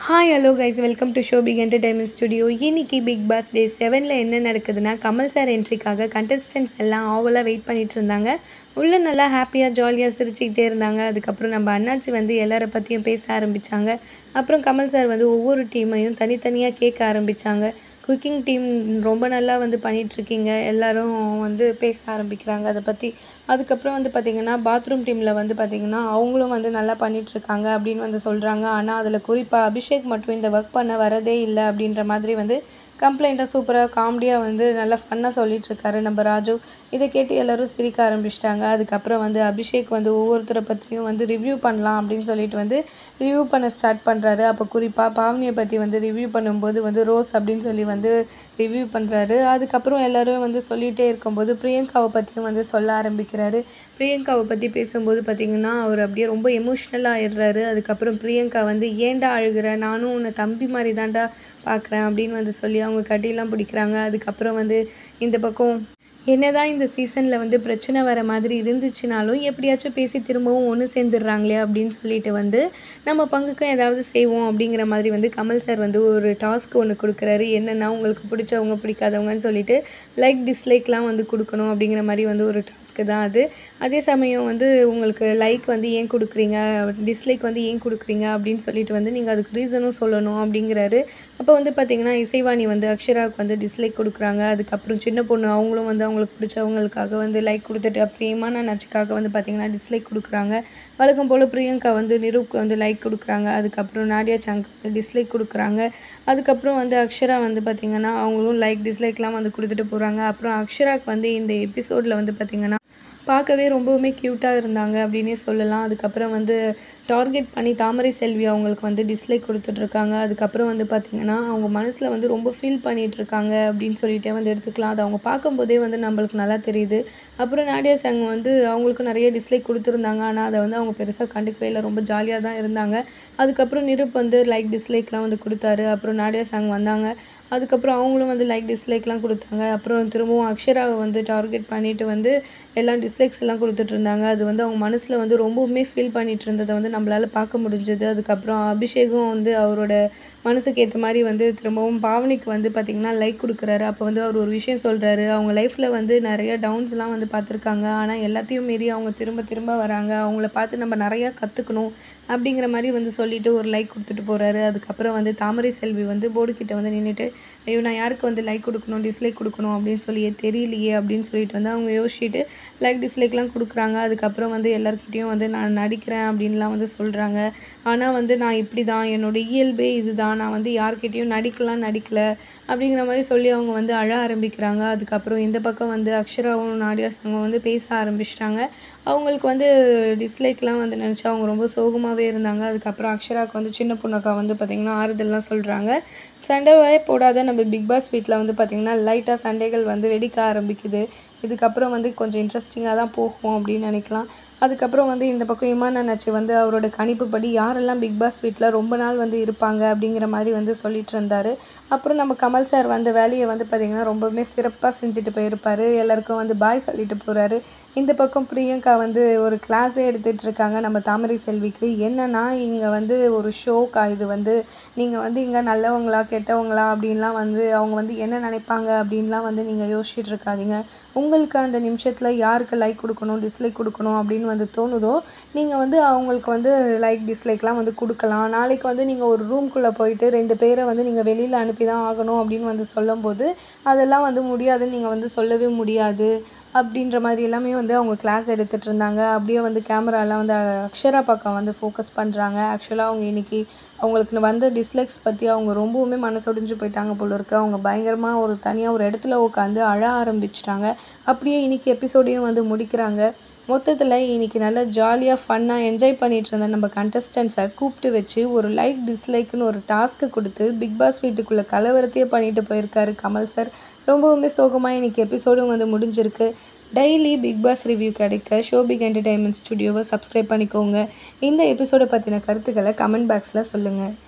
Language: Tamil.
hi hello guys welcome to show big entertainment studio இன்னைக்கு பிக் பாஸ் டே செவனில் என்ன நடக்குதுன்னா கமல் சார் என்ட்ரிக்காக கண்டஸ்டன்ட்ஸ் எல்லாம் ஆவலாக வெயிட் பண்ணிட்டு இருந்தாங்க உள்ளே நல்லா ஹாப்பியாக ஜாலியாக சிரிச்சுக்கிட்டே இருந்தாங்க அதுக்கப்புறம் நம்ம அண்ணாச்சி வந்து எல்லாரை பற்றியும் பேச ஆரம்பித்தாங்க அப்புறம் கமல் சார் வந்து ஒவ்வொரு டீமையும் தனித்தனியாக கேட்க ஆரம்பித்தாங்க குக்கிங் டீம் ரொம்ப நல்லா வந்து பண்ணிகிட்ருக்கீங்க எல்லாரும் வந்து பேச ஆரம்பிக்கிறாங்க அதை பற்றி அதுக்கப்புறம் வந்து பார்த்திங்கன்னா பாத்ரூம் டீமில் வந்து பார்த்திங்கன்னா அவங்களும் வந்து நல்லா பண்ணிகிட்ருக்காங்க அப்படின்னு வந்து சொல்கிறாங்க ஆனால் அதில் குறிப்பாக அபிஷேக் மட்டும் இந்த ஒர்க் பண்ண வரதே இல்லை அப்படின்ற மாதிரி வந்து கம்ப்ளைண்ட்டாக சூப்பராக காமெடியாக வந்து நல்லா ஃபன்னாக சொல்லிகிட்ருக்காரு நம்ம ராஜு இதை கேட்டு எல்லோரும் சிரிக்க ஆரம்பிச்சிட்டாங்க அதுக்கப்புறம் வந்து அபிஷேக் வந்து ஒவ்வொருத்தரை பற்றியும் வந்து ரிவ்யூ பண்ணலாம் அப்படின்னு சொல்லிட்டு வந்து ரிவ்யூ பண்ண ஸ்டார்ட் பண்ணுறாரு அப்போ குறிப்பாக பாவனியை பற்றி வந்து ரிவ்யூ பண்ணும்போது வந்து ரோஸ் அப்படின்னு சொல்லி வந்து ரிவ்யூ பண்ணுறாரு அதுக்கப்புறம் எல்லோரும் வந்து சொல்லிகிட்டே இருக்கும்போது பிரியங்காவை பற்றியும் வந்து சொல்ல ஆரம்பிக்கிறாரு பிரியங்காவை பற்றி பேசும்போது பார்த்திங்கன்னா அவர் அப்படியே ரொம்ப எமோஷ்னலாக ஆயிடுறாரு அதுக்கப்புறம் பிரியங்கா வந்து ஏன்டா அழுகிற நானும் உன்னை தம்பி மாதிரி தான்டா பார்க்குறேன் அப்படின்னு வந்து சொல்லி அவங்க கட்டிலாம் பிடிக்கிறாங்க அதுக்கப்புறம் வந்து இந்த பக்கம் என்னதான் இந்த சீசனில் வந்து பிரச்சனை வர மாதிரி இருந்துச்சுனாலும் எப்படியாச்சும் பேசி திரும்பவும் ஒன்று சேர்ந்துடுறாங்களே அப்படின்னு சொல்லிட்டு வந்து நம்ம பங்குக்கும் ஏதாவது செய்வோம் அப்படிங்கிற மாதிரி வந்து கமல் சார் வந்து ஒரு டாஸ்க் ஒன்று கொடுக்குறாரு என்னென்னா உங்களுக்கு பிடிச்சவங்க பிடிக்காதவங்கன்னு சொல்லிட்டு லைக் டிஸ்லைக்லாம் வந்து கொடுக்கணும் அப்படிங்கிற மாதிரி வந்து ஒரு டாஸ்க்கு தான் அது அதே சமயம் வந்து உங்களுக்கு லைக் வந்து ஏன் கொடுக்குறீங்க டிஸ்லைக் வந்து ஏன் கொடுக்குறீங்க அப்படின்னு சொல்லிட்டு வந்து நீங்கள் அதுக்கு ரீசனும் சொல்லணும் அப்படிங்கிறாரு அப்போ வந்து பார்த்திங்கன்னா இசைவாணி வந்து அக்ஷராவுக்கு வந்து டிஸ்லைக் கொடுக்குறாங்க அதுக்கப்புறம் சின்ன பொண்ணு அவங்களும் வந்து அவங்களுக்கு பிடிச்சவங்களுக்காக வந்து லைக் கொடுத்துட்டு அப்புறமான நச்சுக்காக வந்து பார்த்திங்கன்னா டிஸ்லைக் கொடுக்குறாங்க வழக்கம் போல் பிரியங்கா வந்து நிரூப்க்கு வந்து லைக் கொடுக்குறாங்க அதுக்கப்புறம் நாடியா சாங்க்கு வந்து டிஸ்லைக் கொடுக்குறாங்க அதுக்கப்புறம் வந்து அக்ஷரா வந்து பார்த்திங்கன்னா அவங்களும் லைக் டிஸ்லைக்லாம் வந்து கொடுத்துட்டு போகிறாங்க அப்புறம் அக்ஷராக்கு வந்து இந்த எபிசோடில் வந்து பார்த்திங்கன்னா பார்க்கவே ரொம்பவுமே க்யூட்டாக இருந்தாங்க அப்படின்னே சொல்லலாம் அதுக்கப்புறம் வந்து டார்கெட் பண்ணி தாமரை செல்வி அவங்களுக்கு வந்து டிஸ்லைக் கொடுத்துட்ருக்காங்க அதுக்கப்புறம் வந்து பார்த்திங்கன்னா அவங்க மனசில் வந்து ரொம்ப ஃபீல் பண்ணிகிட்ருக்காங்க அப்படின்னு சொல்லிட்டே வந்து எடுத்துக்கலாம் அது அவங்க பார்க்கும்போதே வந்து நம்மளுக்கு நல்லா தெரியுது அப்புறம் நாடியா சாங் வந்து அவங்களுக்கு நிறைய டிஸ்லைக் கொடுத்துருந்தாங்க ஆனால் அதை வந்து அவங்க பெருசாக கண்டுக்கவே இல்லை ரொம்ப ஜாலியாக தான் இருந்தாங்க அதுக்கப்புறம் நிருப் வந்து லைக் டிஸ்லைக்லாம் வந்து கொடுத்தாரு அப்புறம் நாடியா சாங் வந்தாங்க அதுக்கப்புறம் அவங்களும் வந்து லைக் டிஸ்லைக்லாம் கொடுத்தாங்க அப்புறம் திரும்பவும் அக்ஷராவை வந்து டார்கெட் பண்ணிவிட்டு வந்து எல்லாம் டிஸ்லைக்ஸ் எல்லாம் கொடுத்துட்டு இருந்தாங்க அது வந்து அவங்க மனசில் வந்து ரொம்பவுமே ஃபீல் பண்ணிட்டு இருந்ததை வந்து நம்மளால் பார்க்க முடிஞ்சது அதுக்கப்புறம் அபிஷேகம் வந்து அவரோட மனசுக்கு ஏற்ற மாதிரி வந்து திரும்பவும் பாவனிக்கு வந்து பார்த்திங்கன்னா லைக் கொடுக்குறாரு அப்போ வந்து அவர் ஒரு விஷயம் சொல்கிறாரு அவங்க லைஃப்பில் வந்து நிறைய டவுன்ஸ்லாம் வந்து பார்த்துருக்காங்க ஆனால் எல்லாத்தையும் மீறி அவங்க திரும்ப திரும்ப வராங்க அவங்கள பார்த்து நம்ம நிறையா கற்றுக்கணும் அப்படிங்கிற மாதிரி வந்து சொல்லிவிட்டு ஒரு லைக் கொடுத்துட்டு போகிறாரு அதுக்கப்புறம் வந்து தாமரை செல்வி வந்து போர்டு கிட்ட வந்து நின்றுட்டு ஐயோ நான் யாருக்கு வந்து லைக் கொடுக்கணும் டிஸ்லைக் கொடுக்கணும் அப்படின்னு சொல்லியே தெரியலையே அப்படின்னு சொல்லிட்டு வந்து அவங்க யோசிச்சுட்டு லைக் டிஸ்லைக்லாம் கொடுக்குறாங்க அதுக்கப்புறம் வந்து எல்லாருக்கிட்டேயும் வந்து நான் நடிக்கிறேன் அப்படின்லாம் வந்து சொல்கிறாங்க ஆனால் வந்து நான் இப்படி தான் என்னோடய இயல்பே இது தான் நான் வந்து யார்கிட்டேயும் நடிக்கலாம் நடிக்கலை அப்படிங்கிற மாதிரி சொல்லி அவங்க வந்து அழ ஆரம்பிக்கிறாங்க அதுக்கப்புறம் இந்த பக்கம் வந்து அக்ஷராவும் நாடியா சங்கம் வந்து பேச ஆரம்பிச்சிட்டாங்க அவங்களுக்கு வந்து டிஸ்லைக்லாம் வந்து நினச்சா அவங்க ரொம்ப சோகமாகவே இருந்தாங்க அதுக்கப்புறம் அக்ஷராவுக்கு வந்து சின்ன பொண்ணுக்கா வந்து பார்த்திங்கன்னா ஆறுதல்லாம் சொல்கிறாங்க சண்டைவே போடாத நம்ம பிக் பாஸ் வீட்டில் வந்து பார்த்திங்கன்னா லைட்டாக சண்டைகள் வந்து வெடிக்க ஆரம்பிக்குது இதுக்கப்புறம் வந்து கொஞ்சம் இன்ட்ரெஸ்டிங்காக தான் போகும் அப்படின்னு நினைக்கலாம் அதுக்கப்புறம் வந்து இந்த பக்கம் இமான் நச்சு வந்து அவரோட கணிப்புப்படி யாரெல்லாம் பிக் பாஸ் வீட்டில் ரொம்ப நாள் வந்து இருப்பாங்க அப்படிங்கிற மாதிரி வந்து சொல்லிட்டு இருந்தார் அப்புறம் நம்ம கமல் சார் வந்த வேலையை வந்து பார்த்திங்கன்னா ரொம்பவுமே சிறப்பாக செஞ்சுட்டு போயிருப்பார் எல்லாருக்கும் வந்து பாய் சொல்லிட்டு போகிறாரு இந்த பக்கம் பிரியங்கா வந்து ஒரு கிளாஸே எடுத்துகிட்டு இருக்காங்க நம்ம தாமரை செல்விக்கு என்னன்னா இங்கே வந்து ஒரு ஷோக்கா இது வந்து நீங்கள் வந்து இங்கே நல்லவங்களா கெட்டவங்களா அப்படின்லாம் வந்து அவங்க வந்து என்ன நினைப்பாங்க அப்படின்லாம் வந்து நீங்கள் யோசிச்சுட்டு இருக்காதீங்க உங்களுக்கு அந்த நிமிஷத்தில் யாருக்கு லைக் கொடுக்கணும் டிஸ்லைக் கொடுக்கணும் அப்படின்னு வந்து தோணுதோ நீங்கள் வந்து அவங்களுக்கு வந்து லைக் டிஸ்லைக்லாம் வந்து கொடுக்கலாம் நாளைக்கு வந்து நீங்கள் ஒரு ரூம்குள்ளே போயிட்டு ரெண்டு பேரை வந்து நீங்கள் வெளியில் அனுப்பி தான் ஆகணும் அப்படின்னு வந்து சொல்லும்போது அதெல்லாம் வந்து முடியாதுன்னு நீங்கள் வந்து சொல்லவே முடியாது அப்படின்ற மாதிரி எல்லாமே வந்து அவங்க கிளாஸ் எடுத்துகிட்டு இருந்தாங்க அப்படியே வந்து கேமராலாம் வந்து அக்ஷரா பக்கம் வந்து ஃபோக்கஸ் பண்ணுறாங்க ஆக்சுவலாக அவங்க இன்றைக்கி அவங்களுக்கு வந்த டிஸ்லைக்ஸ் பற்றி அவங்க ரொம்பவுமே மனசொடிஞ்சு போயிட்டாங்க போல இருக்கு அவங்க பயங்கரமாக ஒரு தனியாக ஒரு இடத்துல உட்காந்து அழ ஆரம்பிச்சிட்டாங்க அப்படியே இன்றைக்கி எபிசோடையும் வந்து முடிக்கிறாங்க மொத்தத்தில் இன்றைக்கி நல்லா ஜாலியாக ஃபன்னாக என்ஜாய் பண்ணிகிட்டு இருந்த நம்ம கண்டஸ்டன்ஸை கூப்பிட்டு வச்சு ஒரு லைக் டிஸ்லைக்குன்னு ஒரு டாஸ்க்கு கொடுத்து பிக் பாஸ் வீட்டுக்குள்ளே கலவரத்தையே பண்ணிட்டு போயிருக்காரு கமல் சார் ரொம்பவுமே சோகமாக இன்றைக்கி எபிசோடும் வந்து முடிஞ்சிருக்கு டெய்லி பிக் பாஸ் ரிவ்யூ கிடைக்க ஷோ பிக் என்டர்டைன்மெண்ட் ஸ்டுடியோவை சப்ஸ்கிரைப் பண்ணிக்கோங்க இந்த எபிசோடை பற்றின கருத்துக்களை கமெண்ட் பாக்ஸில் சொல்லுங்கள்